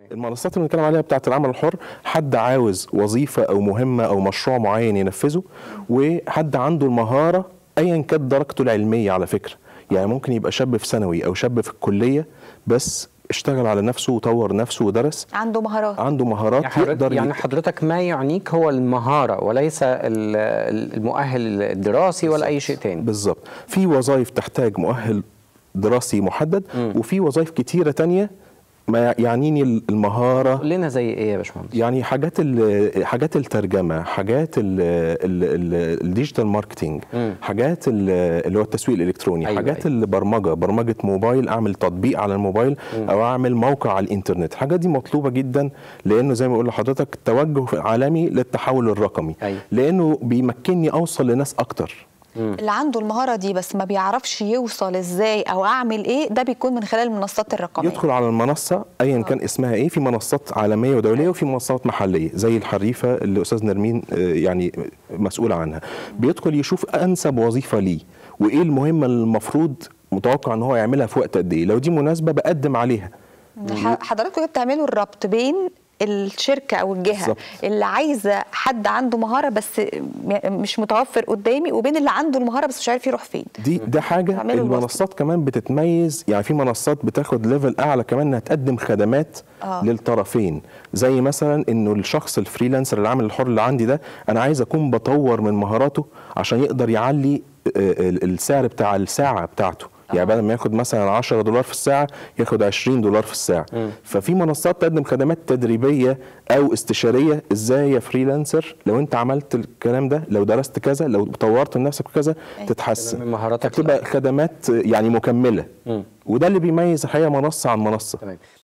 المنصات اللي بنتكلم عليها بتاعت العمل الحر حد عاوز وظيفه او مهمه او مشروع معين ينفذه وحد عنده المهاره ايا كانت درجته العلميه على فكره يعني ممكن يبقى شاب في ثانوي او شاب في الكليه بس اشتغل على نفسه وطور نفسه ودرس عنده مهارات عنده مهارات يعني حضرتك, يقدر يعني ي- حضرتك ما يعنيك هو المهارة وليس ال- ال- المؤهل الدراسي ولا أي شيء تاني بالظبط في وظائف تحتاج مؤهل دراسي محدد وفي وظائف كتيره تانية ما يعنيني المهاره قول لنا زي إيه يا باشمهندس يعني حاجات ال- حاجات الترجمه حاجات ال- ال- ال- الديجيتال ماركتينج مم. حاجات ال- اللي هو التسويق الالكتروني أيوة، حاجات أيوة. البرمجه برمجه موبايل اعمل تطبيق على الموبايل او اعمل موقع على الانترنت الحاجات دي مطلوبه جدا لانه زي ما بقول لحضرتك توجه عالمي للتحول الرقمي أيوة. لانه بيمكنني اوصل لناس اكتر اللي عنده المهارة دي بس ما بيعرفش يوصل ازاي او اعمل ايه ده بيكون من خلال المنصات الرقمية يدخل على المنصه ايا كان اسمها ايه في منصات عالميه ودوليه وفي منصات محليه زي الحريفه اللي استاذ نرمين آه، يعني مسؤول عنها بيدخل يشوف انسب وظيفه ليه وايه المهمه اللي المفروض متوقع ان هو يعملها في وقت قد ايه لو دي مناسبه بقدم عليها ح- حضراتكم كده بتعملوا الربط بين الشركة أو الجهة بالظبط. اللي عايزة حد عنده مهارة بس م- مش متوفر قدامي وبين اللي عنده المهارة بس مش عارف يروح فين دي ده حاجه تعملوا الوصل. المنصات كمان بتتميز يعني في منصات بتاخد ليفل اعلى كمان انها تقدم خدمات آه. للطرفين زي مثلا انه الشخص الفريلانسر العامل الحر اللي عندي ده انا عايز اكون بطور من مهاراته عشان يقدر يعلي آه، ال- السعر بتاع الساعه بتاعته يعني بدل ما ياخد مثلا 10 دولار في الساعه ياخد 20 دولار في الساعه ففي منصات تقدم خدمات تدريبيه او استشاريه ازاي يا فريلانسر لو انت عملت الكلام ده لو درست كذا لو طورت من نفسك كذا تتحسن من مهاراتك تبقى خدمات يعني مكمله وده اللي بيميز الحقيقه منصه عن منصه تمام